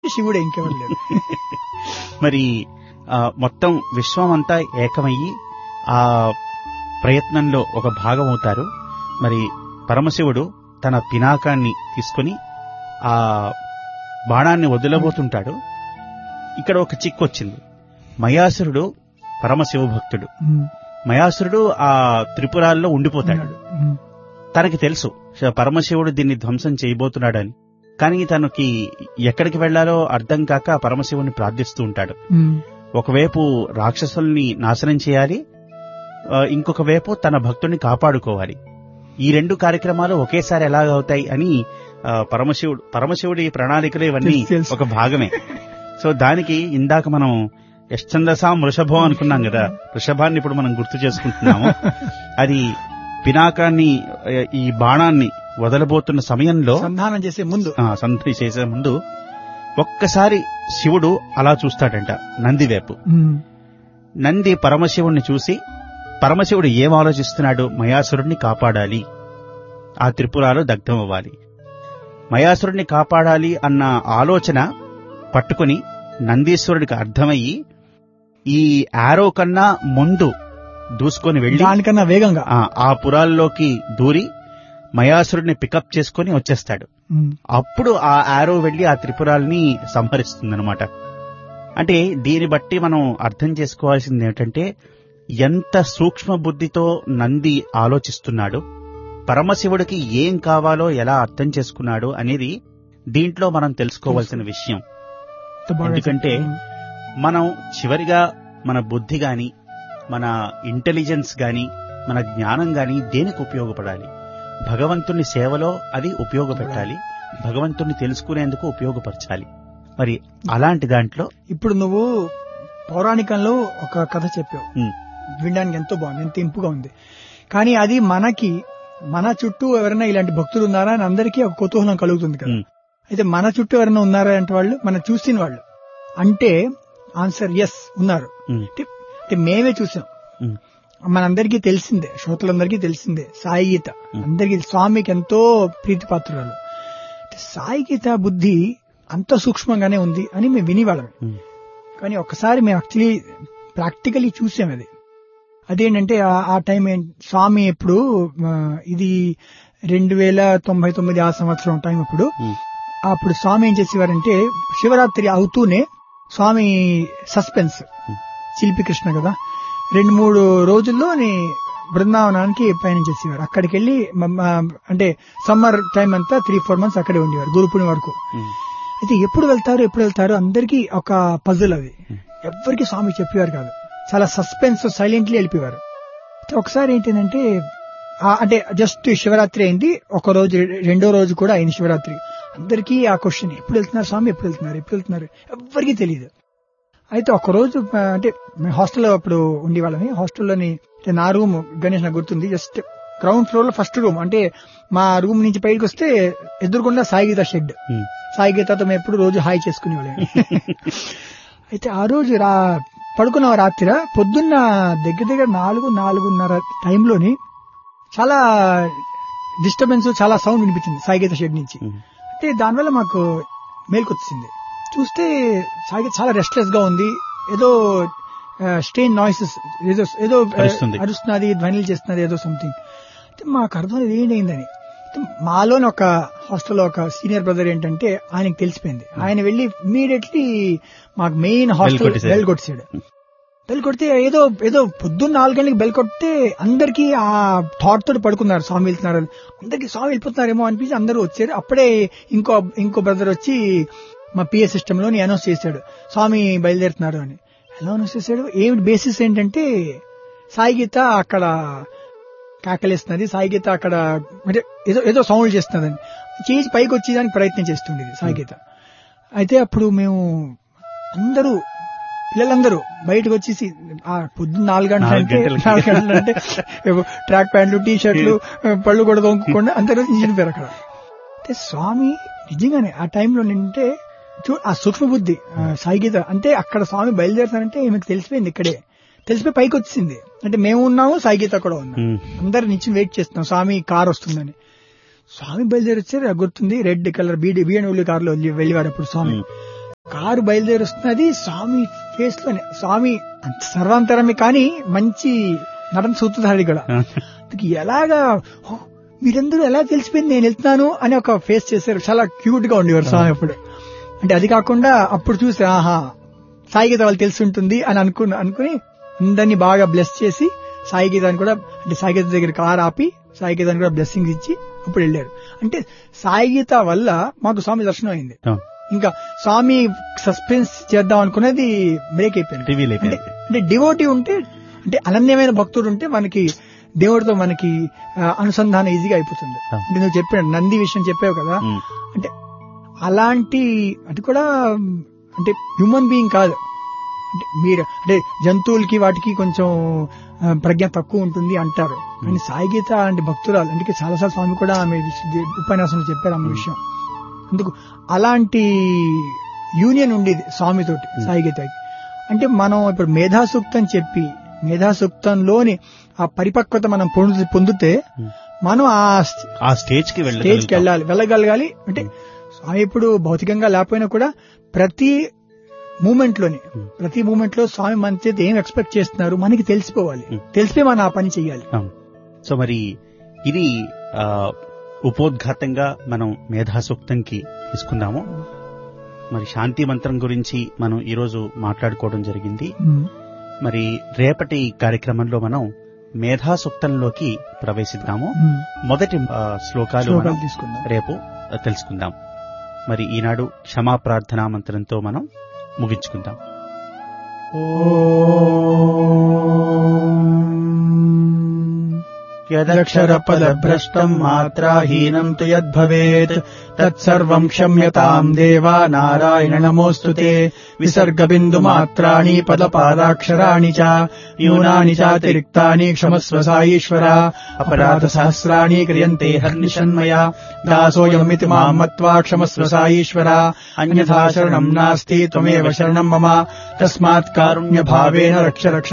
శివుడే ఇంకెవరు లేరు మరి ఆ, మొత్తం విశ్వం అంతా ఏకమయ్యి ఆ ప్రయత్నంలో ఒక భాగం అవుతారు మరి పరమశివుడు తన పినాకాన్ని తీసుకుని ఆ బాణాన్ని వదిలబోతుంటాడు ఇక్కడ ఒక చిక్కు వచ్చింది మయాసురుడు పరమశివ భక్తుడు ఉమ్, మయాసురుడు ఆ త్రిపురాల్లో ఉండిపోతాడు ఉన్నాడు. ఉమ్, తనకి తెలుసు శ- పరమశివుడు దీన్ని ధ్వంసం చేయబోతున్నాడని కానీ తనకి ఎక్కడికి వెళ్లాలో అర్థం కాక పరమశివుని ప్రార్థిస్తూ ఉంటాడు ఉమ్, ఒకవైపు రాక్షసుల్ని నాశనం చేయాలి ఆ, ఇంకొక వైపు తన భక్తుడిని కాపాడుకోవాలి ఈ రెండు కార్యక్రమాలు ఒకేసారి ఎలాగవుతాయి అని ఆ, పరమశివుడు పరమశివుడి ప్రణాళికలు ఇవన్నీ తెలుసు, తెలుసు. ఒక భాగమే సో దానికి ఇందాక మనం యశ్చందసాం వృషభం అనుకున్నాం కదా వృషభాన్ని ఇప్పుడు మనం గుర్తు చేసుకుంటున్నాము అది పినాకాన్ని ఆ, ఈ బాణాన్ని వదలబోతున్న సమయంలో సంధానం చేసే ముందు ఆ, సంధి చేసే ముందు ఒక్కసారి శివుడు అలా చూస్తాడంట నంది వైపు ఉమ్, నంది పరమశివుణ్ణి చూసి పరమశివుడు ఏం ఆలోచిస్తున్నాడు మయాసురుణ్ణి కాపాడాలి ఆ త్రిపురాలు దగ్ధమవ్వాలి మయాసురుణ్ణి కాపాడాలి అన్న ఆలోచన పట్టుకుని నందీశ్వరుడికి అర్థమయ్యి ఈ ఆరో కన్నా ముందు దూసుకొని వెళ్లి దానికన్నా వేగంగా ఆ, ఆ పురాల్లోకి దూరి మయాసురుడిని పికప్ చేసుకొని వచ్చేస్తాడు ఉమ్, అప్పుడు ఆ ఆరో వెళ్లి ఆ త్రిపురాల్ని సంహరిస్తుందన్నమాట అంటే దీన్ని బట్టి మనం అర్థం చేసుకోవాల్సింది ఏంటంటే ఎంత సూక్ష్మ బుద్ధితో నంది ఆలోచిస్తున్నాడు పరమశివుడికి ఏం కావాలో ఎలా అర్థం చేసుకున్నాడు అనేది దీంట్లో మనం తెలుసుకోవాల్సిన విషయం ఎంత బాగా ఎందుకంటే చెప్పారు. మనం చివరిగా మన బుద్ధి గాని మన ఇంటెలిజెన్స్ గాని మన జ్ఞానం గాని దేనికి ఉపయోగపడాలి భగవంతుని సేవలో అది ఉపయోగపెట్టాలి భగవంతుని తెలుసుకునేందుకు ఉపయోగపరచాలి మరి అలాంటి దాంట్లో ఇప్పుడు నువ్వు పౌరాణికంలో ఒక కథ చెప్పావు ఉమ్, వినడానికి ఎంతో బాగుంది ఎంత ఇంపుగా ఉంది కానీ అది మనకి మన చుట్టూ ఎవరైనా ఇలాంటి భక్తులు ఉన్నారా అని అందరికీ ఒక కుతూహలం కలుగుతుంది కదా ఉమ్, అయితే మన చుట్టూ ఎవరైనా ఉన్నారా అంటే వాళ్ళు మనం చూసిన వాళ్ళు అంటే ఆన్సర్ ఎస్ ఉన్నారు ఉమ్, అంటే అంటే మేమే చూసాం ఉమ్, మనందరికీ తెలిసిందే శ్రోతలందరికీ తెలిసిందే సాయి గీత అందరికీ స్వామికి ఎంతో ప్రీతిపాత్రురాలు అంటే సాయి గీత బుద్ధి అంత సూక్ష్మంగానే ఉంది అని మేము వినివాళ్ళమే ఉమ్, కానీ ఒక్కసారి మేము యాక్చువల్లీ ప్రాక్టికలీ చూసాం అది అదేంటంటే ఆ- ఆ టైం ఏం- స్వామి ఎప్పుడు ఆ, ఇది రెండు వేల తొంభై తొమ్మిది ఆ సంవత్సరం టైం అప్పుడు ఉమ్, అప్పుడు స్వామి ఏం చేసేవారంటే శివరాత్రి అవుతూనే స్వామి సస్పెన్స్ శిల్పి కృష్ణ కదా రెండు మూడు రోజుల్లో బృందావనానికి పయనం చేసేవారు అక్కడికి వెళ్ళి మ- మ- అంటే సమ్మర్ టైం అంతా త్రీ ఫోర్ మంత్స్ అక్కడే ఉండేవారు గురుపుని వరకు ఉమ్, అయితే ఎప్పుడు వెళ్తారు ఎప్పుడు వెళ్తారు అందరికీ ఒక పజిల్ అది ఎవ్వరికి స్వామి చెప్పేవారు కాదు చాలా సస్పెన్స్ సైలెంట్లీ వెళ్ళిపోయారు అయితే ఒకసారి ఏంటంటే ఆ- అంటే జస్ట్ శివరాత్రి అయింది ఒక రోజు రెండో రోజు కూడా అయింది శివరాత్రి అందరికీ ఆ క్వశ్చన్ ఎప్పుడు వెళ్తున్నారు స్వామి ఎప్పుడు వెళ్తున్నారు ఎప్పుడు వెళ్తున్నారు ఎవ్వరికీ తెలియదు అయితే ఒక రోజు ఆ, అంటే మేము హాస్టల్లో అప్పుడు ఉండేవాళ్ళని హాస్టల్లోని అంటే నా రూమ్ గణేష్ నాకు గుర్తుంది జస్ట్ గ్రౌండ్ ఫ్లోర్ లో ఫస్ట్ రూమ్ అంటే మా రూమ్ నుంచి బయటకు వస్తే ఎదురుకుండా సాయిగీత షెడ్ ఉమ్, సాయి గీతతో మేము ఎప్పుడు రోజు హాయ్ చేసుకునేవాళ్ళం అయితే ఆ రోజు రా పడుకున్న రాత్రి పొద్దున్న దగ్గర దగ్గర నాలుగు నాలుగున్నర టైంలోని చాలా డిస్టర్బెన్స్ చాలా సౌండ్ వినిపించింది సాయి గీత షెడ్ నుంచి ఉమ్, అంటే దానివల్ల మాకు మేల్కొచ్చింది చూస్తే సాయి గీత చాలా రెస్ట్లెస్ గా ఉంది ఏదో స్టేన్ నాయిసెస్ ఏదో ఏదో ఆ, అరుస్తుంది. అరుస్తున్నది ధ్వనులు చేస్తున్నది ఏదో సంథింగ్ అయితే మాకు అర్థం లేదు ఏంటైందని అయితే మాలోని ఒక హాస్టల్లో ఒక సీనియర్ బ్రదర్ ఏంటంటే ఆయనకి తెలిసిపోయింది ఆయన వెళ్ళి ఇమీడియట్లీ మాకు మెయిన్ హాస్టల్ కొట్టేశాడు. బెల్ కొట్టేశాడు బెల్ కొడితే ఏదో ఏదో పొద్దున్న నాలుగు గంటలకు బెల్ కొడితే అందరికీ ఆ థాట్ తోటి పడుకున్నారు స్వామి వెళ్తున్నారు అని. అందరికీ స్వామి వెళ్ళిపోతున్నారేమో అనిపించి అందరూ వచ్చారు అప్పుడే ఇంకో ఇంకో బ్రదర్ వచ్చి మా పిఏ సిస్టమ్ లోని అనౌన్స్ చేశాడు స్వామి బయలుదేరుతున్నారు అని ఎలా అనౌన్స్ చేశాడు ఏమిటి బేసిస్ ఏంటంటే సాయి గీత అక్కడ కాకలేస్తున్నది సాయి గీత అక్కడ అంటే ఏదో ఏదో సౌండ్ చేస్తున్నదని చేసి పైకి వచ్చేదానికి ప్రయత్నం చేస్తుండేది సాయి గీత అయితే అప్పుడు మేము అందరూ పిల్లలందరూ బయటకు వచ్చేసి ఆ పొద్దున్న నాలుగు గంటలు నాలుగు అంటే గంటలకి. నాలుగు గంటలు అంటే ట్రాక్ ప్యాంట్లు టీ షర్ట్లు పళ్ళు కూడా తొంగకుండా అందరూ నిలిపారు అక్కడ అంటే స్వామి నిజంగానే ఆ టైంలో నింటే చూ ఆ సూక్ష్మ బుద్ధి ఆ సాయి గీత అంటే అక్కడ స్వామి బయలుదేరుతానంటే ఈమెకు తెలిసిపోయింది ఇక్కడే తెలిసిపోయి పైకి వచ్చింది అంటే మేము ఉన్నాము సాయి గీత కూడా ఉన్నాం ఉమ్, అందరు నుంచి వెయిట్ చేస్తున్నాం స్వామి కార్ వస్తుందని స్వామి బయలుదేరి వచ్చారు నాకు గుర్తుంది రెడ్ కలర్ బీడి బిఎన్డబ్ల్యూ కార్ లో వెళ్ళి వెళ్ళేవారు అప్పుడు స్వామి ఉమ్. కారు బయలుదేరుస్తున్నది స్వామి ఫేస్ లోనే స్వామి అంత సర్వాంతరమే కానీ మంచి నటన సూత్రధారి కూడా అందుకు ఎలాగా "ఓ, మీరందరూ ఎలా తెలిసిపోయింది నేను వెళ్తున్నాను అని ఒక ఫేస్ చేశారు చాలా క్యూట్ గా ఉండేవారు స్వామి అప్పుడు అంటే అది కాకుండా అప్పుడు చూసి ఆహా సాయి గీత వాళ్ళు తెలిసి ఉంటుంది అని అనుకుని అనుకుని అందరినీ బాగా బ్లెస్ చేసి సాయి గీతాన్ని కూడా అంటే సాయి గీత దగ్గర కార్ ఆపి సాయి గీతాన్ని కూడా బ్లెస్సింగ్స్ ఇచ్చి అప్పుడు వెళ్ళారు అంటే సాయి గీత వల్ల మాకు స్వామి దర్శనం అయింది ఆ, ఇంకా స్వామి సస్పెన్స్ చేద్దాం అనుకునేది బ్రేక్ అయిపోయింది రివీల్ అంటే అయిపోయింది అంటే డివోటీ ఉంటే అంటే అనన్యమైన భక్తుడు ఉంటే మనకి దేవుడితో మనకి ఆ, అనుసంధానం ఈజీగా అయిపోతుంది ఆ. అంటే నువ్వు చెప్పాడు నంది విషయం చెప్పావు కదా ఉమ్, అంటే అలాంటి అది కూడా అంటే హ్యూమన్ బీయింగ్ కాదు అంటే మీరు అంటే జంతువులకి వాటికి కొంచెం ఆ, ప్రజ్ఞ తక్కువ ఉంటుంది అంటారు కానీ సాయి గీత అంటే భక్తురాలు అందుకే చాలాసార్లు స్వామి కూడా ఆమె విష- ఉపన్యాసంలో చెప్పారు ఆమె విషయం అందుకు అలాంటి యూనియన్ ఉండేది స్వామితోటి సాయి గీతకి అంటే మనం ఇప్పుడు మేధాసూక్తం చెప్పి మేధాసూక్తంలోని ఆ పరిపక్వత మనం పొందు పొందితే Hmm. మనం ఆ ఆ స్టేజ్ కి స్టేజ్కి వెళ్ళి వెళ్ళాలి వెళ్ళగలగాలి అంటే స్వామి ఇప్పుడు భౌతికంగా లేకపోయినా కూడా ప్రతి మూమెంట్ లోని Hmm. ప్రతి మూమెంట్ లో స్వామి మన చేత ఏం ఎక్స్పెక్ట్ చేస్తున్నారు మనకి తెలిసిపోవాలి Hmm. తెలిసిపోయి మనం ఆ పని చేయాలి సో మరి ఇది ఆ, ఉపోద్ఘాతంగా మనం మేధాసూక్తంకి తీసుకుందాము మరి శాంతి మంత్రం గురించి మనం ఈరోజు మాట్లాడుకోవడం జరిగింది మరి రేపటి కార్యక్రమంలో మనం మేధాసూక్తంలోకి ప్రవేశిద్దాము Hmm. మొదటి ఆ, శ్లోకాలు శ్లోకాలు మనం తీసుకుందాం రేపు ఆ, తెలుసుకుందాం మరి ఈనాడు క్షమా ప్రార్థనా మంత్రంతో మనం ముగించుకుందాం యదక్షరపదభ్రష్టం మాత్రాహీనం తు యద్భవేత్ తత్సర్వం క్షమ్యతాం దేవా నారాయణ నమోऽस्तु తే విసర్గబిందు మాత్రాణి పదపాదాక్షరాణి చ న్యూనాని చాతిరిక్తాని క్షమస్వ సాయీశ్వర అపరాధ సహస్రాణి క్రియంతే హర్నిషన్మయా దాసోయమితి మాం మత్వా క్షమస్వ సాయీశ్వర అన్యథా శరణం నాస్తి త్వమేవ శరణం మమ తస్మాత్ కారుణ్య భావేన రక్ష రక్ష